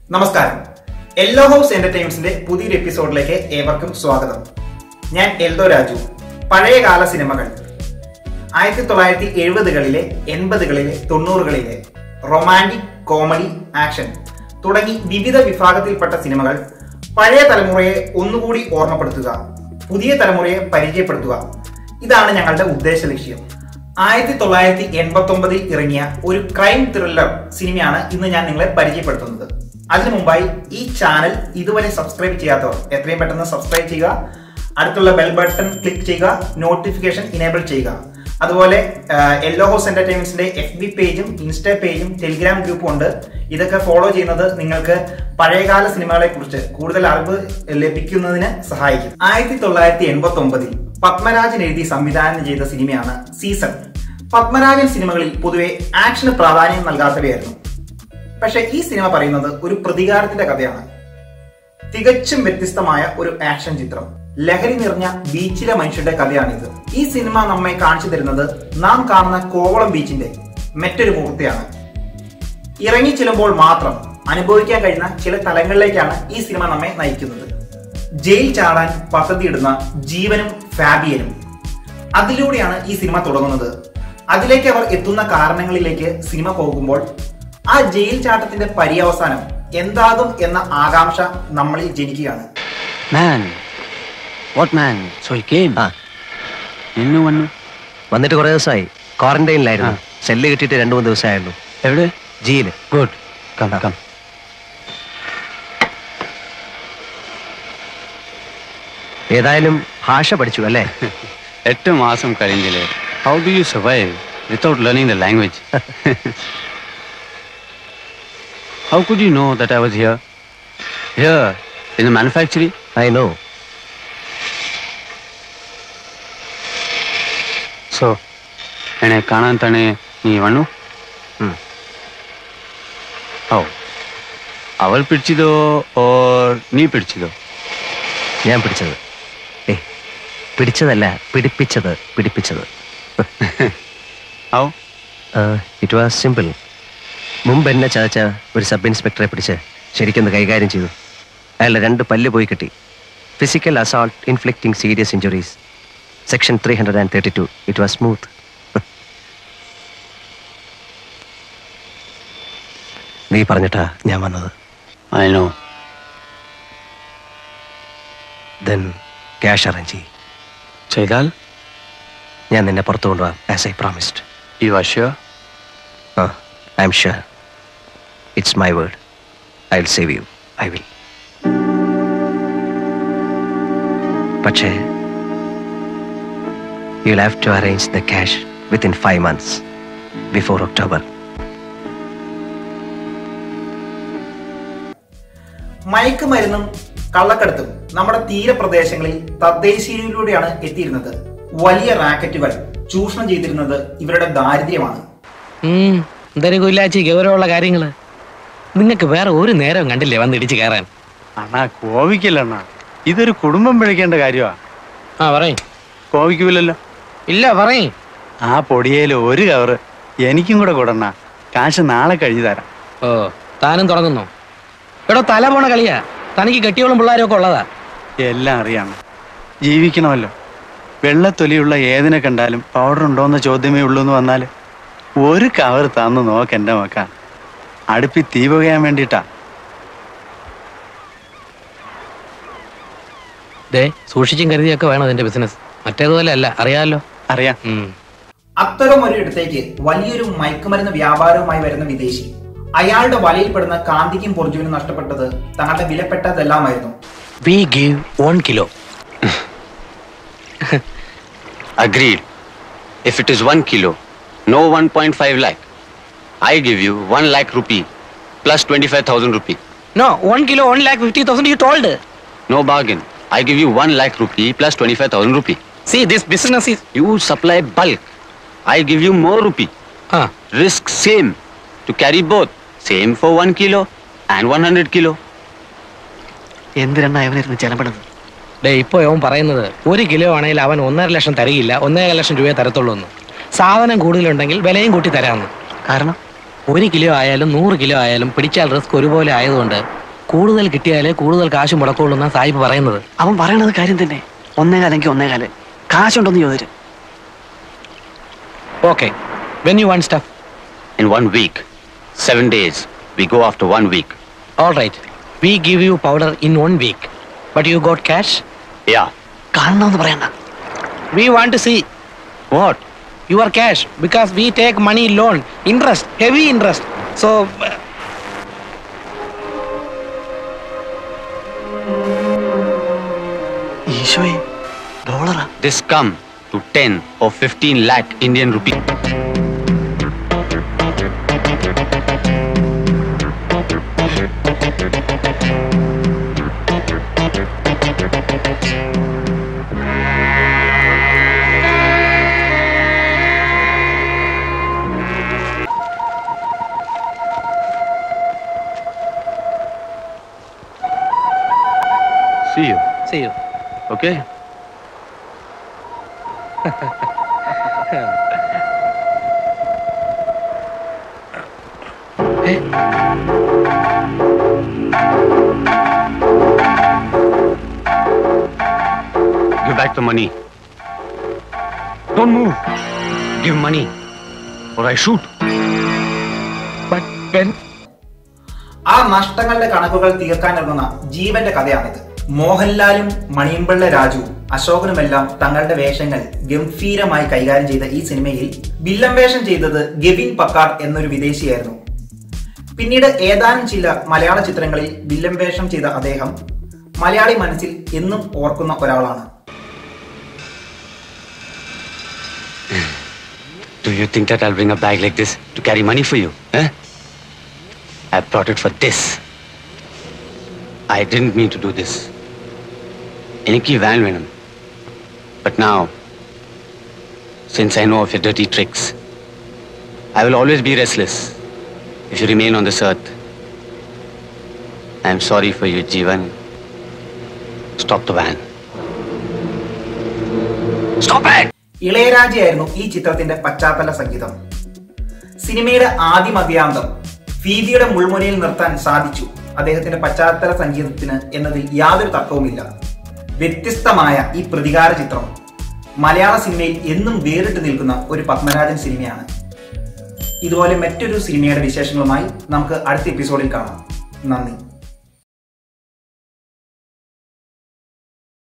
നമസ്കാരം yellow house എന്റർടൈൻമെന്റ്സിന്റെ പുതിയൊരു എപ്പിസോഡിലേക്ക് ഏവർക്കും സ്വാഗതം ഞാൻ എൽദോ രാജു പഴയകാല സിനിമകൾ ആയിരത്തി തൊള്ളായിരത്തി എഴുപതുകളിലെ എൺപതുകളിലെ തൊണ്ണൂറുകളിലെ റൊമാൻറ്റിക് കോമഡി ആക്ഷൻ തുടങ്ങി വിവിധ വിഭാഗത്തിൽപ്പെട്ട സിനിമകൾ പഴയ തലമുറയെ ഒന്നുകൂടി ഓർമ്മപ്പെടുത്തുക പുതിയ തലമുറയെ പരിചയപ്പെടുത്തുക ഇതാണ് ഞങ്ങളുടെ ഉദ്ദേശ ലക്ഷ്യം ആയിരത്തി തൊള്ളായിരത്തി എൺപത്തി ഒമ്പതിൽ ഇറങ്ങിയ ഒരു ക്രൈം ത്രില്ലർ സിനിമയാണ് ഇന്ന് ഞാൻ നിങ്ങളെ പരിചയപ്പെടുത്തുന്നത് അതിനു മുമ്പായി ഈ ചാനൽ ഇതുവരെ സബ്സ്ക്രൈബ് ചെയ്യാത്തവർ എത്രയും പെട്ടെന്ന് സബ്സ്ക്രൈബ് ചെയ്യുക അടുത്തുള്ള ബെൽ ബട്ടൺ ക്ലിക്ക് ചെയ്യുക നോട്ടിഫിക്കേഷൻ ഇനേബിൾ ചെയ്യുക അതുപോലെ യെല്ലോ ഹൗസ് എന്റർടൈൻമെന്റ്സിന്റെ എഫ് ബി പേജും ഇൻസ്റ്റാ പേജും ടെലിഗ്രാം ഗ്രൂപ്പും ഉണ്ട് ഇതൊക്കെ ഫോളോ ചെയ്യുന്നത് നിങ്ങൾക്ക് പഴയകാല സിനിമകളെ കുറിച്ച് കൂടുതൽ അറിവ് ലഭിക്കുന്നതിന് സഹായിക്കും ആയിരത്തി തൊള്ളായിരത്തി എൺപത്തി ഒമ്പതിൽ പത്മരാജൻ എഴുതി സംവിധാനം ചെയ്ത സിനിമയാണ് സീസൺ പത്മരാജൻ സിനിമകളിൽ പൊതുവെ ആക്ഷന് പ്രാധാന്യം നൽകാത്തവയായിരുന്നു പക്ഷെ ഈ സിനിമ പറയുന്നത് ഒരു പ്രതികാരത്തിന്റെ കഥയാണ് തികച്ചും വ്യത്യസ്തമായ ഒരു ആക്ഷൻ ചിത്രം ലഹരി നിറഞ്ഞ ബീച്ചിലെ മനുഷ്യരുടെ കഥയാണിത് ഈ സിനിമ നമ്മെ കാണിച്ചു തരുന്നത് നാം കാണുന്ന കോവളം ബീച്ചിന്റെ മറ്റൊരു മുഹൂർത്തയാണ് ഇറങ്ങി ചെല്ലുമ്പോൾ മാത്രം അനുഭവിക്കാൻ കഴിയുന്ന ചില തലങ്ങളിലേക്കാണ് ഈ സിനിമ നമ്മെ നയിക്കുന്നത് ജയിൽ ചാടാൻ പദ്ധതിയിടുന്ന ജീവനും ഫാബിയനും അതിലൂടെയാണ് ഈ സിനിമ തുടങ്ങുന്നത് അതിലേക്ക് അവർ എത്തുന്ന കാരണങ്ങളിലേക്ക് സിനിമ പോകുമ്പോൾ ആ ജയിൽ ചാട്ടത്തിന്റെ പര്യവസാനം എന്താകും എന്ന ആകാംക്ഷ നമ്മളിൽ ജനിക്കുകയാണ് Man, what man? So he came. ആ ഇന്നു വന്നു വന്നിട്ട് കുറെ ദിവസമായി ക്വാറന്റൈനിലായിരുന്നു സെല്ല് കിട്ടിയിട്ട് രണ്ടു മൂന്ന് ദിവസമായുള്ളൂ എവിടെ ജിയില് ഗുഡ് കം കം ഏതായാലും ഭാഷ പഠിച്ചു അല്ലേ എട്ട് മാസം കഴിഞ്ഞില്ലേ how do you survive without learning the language how could you know that I was here here in the manufacturing I know so എന്നെ കാണാൻ തന്നെ നീ വന്നു ഉം. ഓ അവൾ പിടിച്ചതോ ഓർ നീ പിടിച്ചതോ ഞാൻ പിടിച്ചത് ഏ പിടിച്ചതല്ല പിടിപ്പിച്ചത് പിടിപ്പിച്ചത് ഔ ഇറ്റ് വാസ് സിമ്പിൾ മുമ്പ് എന്നെ ചതച്ച ഒരു സബ് ഇൻസ്പെക്ടറെ പിടിച്ച് ശരിക്കൊന്ന് കൈകാര്യം ചെയ്തു അയാളുടെ രണ്ട് പല്ല് പോയി കിട്ടി physical assault inflicting serious injuries section three hundred and thirty two it was smooth നീ പറഞ്ഞിട്ടാ ഞാൻ വന്നത് I know then cash arrange ചെയ്യും ചെയ്താൽ ഞാൻ നിന്നെ പുറത്തു കൊണ്ടുപോകാം as I promised you are sure ah I'm sure it's my word I will save you I will പക്ഷേ you have to arrange the cash within five months before October മയക്കുമരുന്നും കള്ളക്കടത്തും നമ്മുടെ തീരപ്രദേശങ്ങളിൽ തദ്ദേശീയയിലൂടെയാണ് എത്തിയിരുന്നത് വലിയ റാക്കറ്റുകൾ ചൂഷണം ചെയ്തിരുന്നത് ഇവരുടെ ദാരിദ്ര്യമാണ് ഉം, എന്തൊരു കുല്ലാച്ചി ഗൗരവമുള്ള കാര്യങ്ങള് നിങ്ങൾക്ക് വേറെ ഒരു നേരം കണ്ടില്ലേ വന്ന് ഇടിച്ച് കയറാൻ അണ്ണാ കോവിക്കല്ല അണ്ണാ ഇതൊരു കുടുംബം പിഴയ്ക്കേണ്ട കാര്യമാ ആ പറയും കോവിക്കൂലല്ലോ ഇല്ല പറയും ആ പൊടിയേല് ഒരു കവറ് എനിക്കും കൂടെ കൂടണ്ണ കാശ് നാളെ കഴിഞ്ഞു തരാം ഓ താനും തുടങ്ങുന്നു എടോ തല പോണ കളിയാ തനിക്ക് കെട്ടിയോളും പിള്ളേരും ഒക്കെ ഉള്ളതാ എല്ലാം അറിയാം ജീവിക്കണമല്ലോ വെള്ളത്തൊലിയുള്ള ഏതിനെ കണ്ടാലും പൗഡർ ഉണ്ടോന്ന ചോദ്യമേ ഉള്ളൂ എന്ന് വന്നാല് ഒരു കവർ തന്നു നോക്ക് എൻ്റെ മക്ക അടുപ്പി തീ പുകയാൻ വേണ്ടിയിട്ടാ ദേ സൂക്ഷിച്ചും കരുതിയൊക്കെ വേണം അതിന്റെ ബിസിനസ് മറ്റേതുപോലെ അല്ല അറിയാമല്ലോ അറിയാം ഉം. അത്തരം ഒരു ഇടത്തേക്ക് വലിയൊരു മയക്കുമരുന്ന് വ്യാപാരവുമായി വരുന്ന വിദേശി അയാളുടെ വലയിൽപ്പെടുന്ന കാന്തിക്കും പൊർജുവിനും നഷ്ടപ്പെട്ടത് തങ്ങളുടെ വിലപ്പെട്ടതെല്ലാമായിരുന്നു we give one kilo Agreed. If it is one kilo, no 1.5 lakh. I give you 1 lakh rupee plus 25,000 rupee. No one kilo one lakh fifty thousand you told No bargain. I give you 1 lakh rupee plus 25,000 rupee. See this business is You supply bulk. I give you more rupee. ആ Risk same. To carry both. Same for 1 kilo and 100 kilo. എന്തിനാണ് അവനിരുന്ന് ചെലപ്പെടുന്നത് day ഇപ്പൊ അവൻ പറയുന്നത് ഒരു kilo ആണെങ്കിൽ അവൻ ഒന്നര ലക്ഷം തരികയില്ല ഒന്നര ലക്ഷം രൂപയെ തരത്തുള്ളൂ എന്ന് സാധനം കൂടുതലുണ്ടെങ്കിൽ വിലയും കൂട്ടി തരാമെന്ന് കാരണം ഒരു കിലോ ആയാലും നൂറ് കിലോ ആയാലും പിടിച്ചാൽ റിസ്ക് ഒരുപോലെ ആയതുകൊണ്ട് കൂടുതൽ കിട്ടിയാലേ കൂടുതൽ കാശ് മുടക്കുള്ളൂ എന്നാണ് സാഹിബ് പറയുന്നത് അവൻ പറയണത് കാര്യം തന്നെ ഒന്നേകാലെങ്കിൽ ഒന്നേകാല് കാശുണ്ടോന്ന് ചോദിച്ചു okay when you one stuff In one week, seven days, we go after one week. All right we give you powder in one week but you got cash Yeah. കാണണമെന്ന് പറയണ്ട we want to see What? Your cash because we take money loan interest heavy interest so ഈശോയെ ഡോളറാ This come to 10 or 15 lakh Indian rupee. See you. See you. Okay? Give back the money. Don't move. Give money. Or I shoot. But when ആ നഷ്ടങ്ങളുടെ കണക്കുകൾ തീർക്കാനിറങ്ങുന്ന ജീവന്റെ കഥയാണിത് മോഹൻലാലും മണിയമ്പിള്ള രാജുവും അശോകനുമെല്ലാം തങ്ങളുടെ വേഷങ്ങൾ ഗംഭീരമായി കൈകാര്യം ചെയ്ത ഈ സിനിമയിൽ വില്ലൻ വേഷം ചെയ്തത് ഗെവിൻ പക്കാർഡ് എന്നൊരു വിദേശിയായിരുന്നു പിന്നീട് ഏതാനും ചില മലയാള ചിത്രങ്ങളിൽ വില്ലൻ വേഷം ചെയ്ത അദ്ദേഹം മലയാളി മനസ്സിൽ എന്നും ഓർക്കുന്ന ഒരാളാണ് Do you think that I'll bring a bag like this to carry money for you? Eh? I brought it for this. I didn't mean to do this. എനിക്ക് van വേണം But now, since I know of your dirty tricks, I will always be restless if you remain on this earth. I am sorry for you, Jeevan. Stop the van. Stop it! ഇളയരാജയായിരുന്നു ഈ ചിത്രത്തിന്റെ പശ്ചാത്തല സംഗീതം സിനിമയുടെ ആദ്യമതിയാന്തം ഭീതിയുടെ മുൾമുനയിൽ നിർത്താൻ സാധിച്ചു അദ്ദേഹത്തിന്റെ പശ്ചാത്തല സംഗീതത്തിന് എന്നതിൽ യാതൊരു തർക്കവുമില്ല വ്യത്യസ്തമായ ഈ പ്രതികാര ചിത്രം മലയാള സിനിമയിൽ എന്നും വേറിട്ട് നിൽക്കുന്ന ഒരു പത്മരാജൻ സിനിമയാണ് ഇതുപോലെ മറ്റൊരു സിനിമയുടെ വിശേഷങ്ങളുമായി നമുക്ക് അടുത്ത എപ്പിസോഡിൽ കാണാം നന്ദി